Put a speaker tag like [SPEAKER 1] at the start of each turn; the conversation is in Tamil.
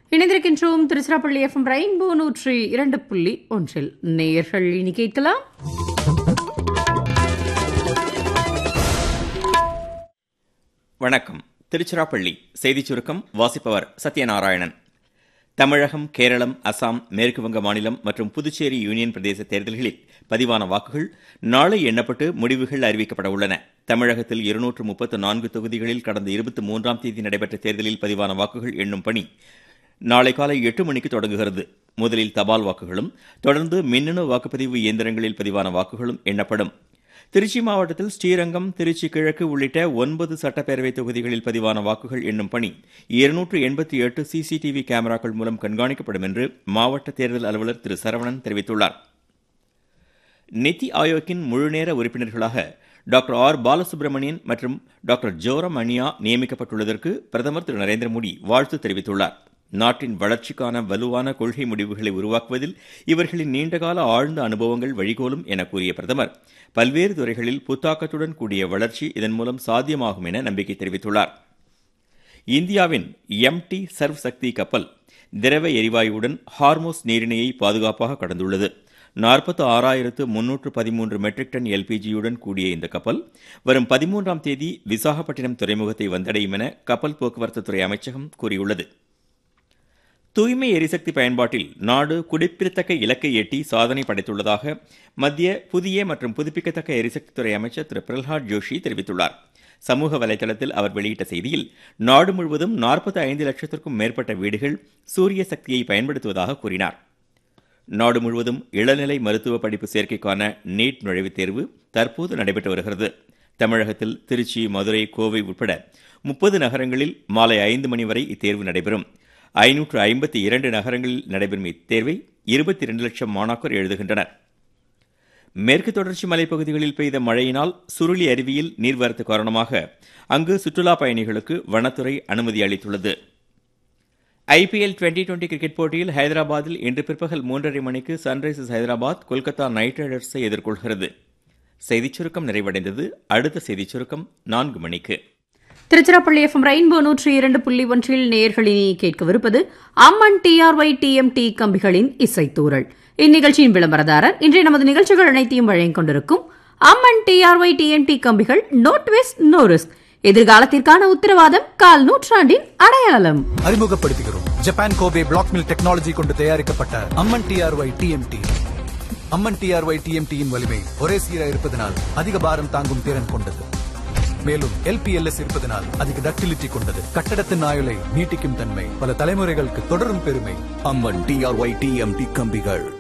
[SPEAKER 1] இணைந்திருக்கின்றோம் திருச்சிராப்பள்ளி எஃப்எம் ரெயின்போ நூற்றி இரண்டு புள்ளி ஒன்றில் நேயர்கள் இனி கேட்கலாம்
[SPEAKER 2] வணக்கம் திருச்சிராப்பள்ளி செய்திச் சுருக்கம் வாசிப்பவர் சத்யநாராயணன் தமிழகம் கேரளம் அசாம் மேற்கு வங்க மாநிலம் மற்றும் புதுச்சேரி யூனியன் பிரதேச தேர்தல்களில் பதிவான வாக்குகள் நாளை எண்ணப்பட்டு முடிவுகள் அறிவிக்கப்பட உள்ளன தமிழகத்தில் இருநூற்று முப்பத்து நான்கு தொகுதிகளில் கடந்த இருபத்தி மூன்றாம் தேதி நடைபெற்ற தேர்தலில் பதிவான வாக்குகள் எண்ணும் பணி நாளை காலை எட்டு மணிக்கு தொடங்குகிறது முதலில் தபால் வாக்குகளும் தொடர்ந்து மின்னணு வாக்குப்பதிவு இயந்திரங்களில் பதிவான வாக்குகளும் எண்ணப்படும் திருச்சி மாவட்டத்தில் ஸ்ரீரங்கம் திருச்சி கிழக்கு உள்ளிட்ட ஒன்பது சட்டப்பேரவை தொகுதிகளில் பதிவான வாக்குகள் எண்ணும் பணி இருநூற்று எண்பத்தி எட்டு சிசிடிவி கேமராக்கள் மூலம் கண்காணிக்கப்படும் என்று மாவட்ட தேர்தல் அலுவலர் திரு சரவணன் தெரிவித்துள்ளார் நித்தி ஆயோக்கின் முழுநேர உறுப்பினர்களாக டாக்டர் ஆர் பாலசுப்ரமணியன் மற்றும் டாக்டர் ஜோரம் அனியா நியமிக்கப்பட்டுள்ளதற்கு பிரதமர் திரு நரேந்திர மோடி வாழ்த்து தெரிவித்துள்ளார் நாட்டின் வளர்ச்சிக்கான வலுவான கொள்கை முடிவுகளை உருவாக்குவதில் இவர்களின் நீண்டகால ஆழ்ந்த அனுபவங்கள் வழிகோலும் என கூறிய பிரதமர் பல்வேறு துறைகளில் புத்தாக்கத்துடன் கூடிய வளர்ச்சி இதன் மூலம் சாத்தியமாகும் என நம்பிக்கை தெரிவித்துள்ளார் இந்தியாவின் எம் டி சர்வ் சக்தி கப்பல் திரவ எரிவாயுவுடன் ஹார்மோஸ் நீரிணையை பாதுகாப்பாக கடந்துள்ளது நாற்பத்து ஆறாயிரத்து முன்னூற்று பதிமூன்று மெட்ரிக் டன் எல்பிஜியுடன் கூடிய இந்த கப்பல் வரும் பதிமூன்றாம் தேதி விசாகப்பட்டினம் துறைமுகத்தை வந்தடையும் என கப்பல் போக்குவரத்து துறை அமைச்சகம் கூறியுள்ளது தூய்மை எரிசக்தி பயன்பாட்டில் நாடு குறிப்பிடத்தக்க இலக்கை எட்டி சாதனை படைத்துள்ளதாக மத்திய புதிய மற்றும் புதுப்பிக்கத்தக்க எரிசக்தித்துறை அமைச்சர் திரு பிரல்ஹாத் ஜோஷி தெரிவித்துள்ளார் சமூக வலைதளத்தில் அவர் வெளியிட்ட செய்தியில் நாடு முழுவதும் நாற்பத்தி ஐந்து லட்சத்திற்கும் மேற்பட்ட வீடுகள் சூரிய சக்தியை பயன்படுத்துவதாக கூறினார் நாடு முழுவதும் இளநிலை மருத்துவ படிப்பு சேர்க்கைக்கான நீட் நுழைவுத் தேர்வு தற்போது நடைபெற்று வருகிறது தமிழகத்தில் திருச்சி மதுரை கோவை உட்பட முப்பது நகரங்களில் மாலை ஐந்து மணி வரை இத்தேர்வு நடைபெறும் ஐநூற்று ஐம்பத்தி இரண்டு நகரங்களில் நடைபெறும் இத்தேர்வை இருபத்தி இரண்டு லட்சம் மாணாக்கர் எழுதுகின்றனர் மேற்கு தொடர்ச்சி மலைப்பகுதிகளில் பெய்த மழையினால் சுருளி அருவியில் நீர்வரத்து காரணமாக அங்கு சுற்றுலா பயணிகளுக்கு வனத்துறை அனுமதி அளித்துள்ளது ஐபிஎல் டுவெண்டி டுவெண்டி கிரிக்கெட் போட்டியில் ஹைதராபாத்தில் இன்று பிற்பகல் மூன்றரை மணிக்கு சன்ரைசர்ஸ் ஹைதராபாத் கொல்கத்தா நைட் ரைடர்ஸை எதிர்கொள்கிறது செய்திச் சுருக்கம் நிறைவடைந்தது அடுத்த செய்திச் சுருக்கம் நான்கு மணிக்கு
[SPEAKER 1] திருச்சிராப்பள்ளி எஃப்எம் ரெயின்போ நூற்றி இரண்டு புள்ளி ஒன்றில் நேயர்களினி கேட்கவிருப்பது அம்மன் டிஆர்ஒய் டிஎம்டி கம்பிகளின் இசைத்தூரல் இந்நிகழ்ச்சியின் விளம்பரதாரர் இன்றைய நமது நிகழ்ச்சிகள் அனைத்தையும் வழங்கிக் கொண்டிருக்கும் அம்மன் டிஆர்ஒய் டிஎம்டி கம்பிகள் நோட் வெஸ்ட் நோ ரிஸ்க் எதிர்காலத்திற்கான உத்தரவாதம் கால் நூற்றாண்டின் அடையாளம்
[SPEAKER 3] அறிமுகப்படுத்துகிறோம் Japan Kobe block mill technology கொண்டு தயாரிக்கப்பட்ட Amman TRY TMT Amman TRY டிஎம்டியின் வலிமை ஒரே சீரா இருப்பதனால் அதிக பாரம் தாங்கும் திறன் கொண்டது மேலும் எல்பிஎல்எஸ் இருப்பதனால் அதிக டக்டிலிட்டி கொண்டது கட்டடத்தின் ஆயுளை நீட்டிக்கும் தன்மை பல தலைமுறைகளுக்கு தொடரும் பெருமை
[SPEAKER 4] அம்மன் டிஆர்ஒய் டிஎம்டி கம்பிகள்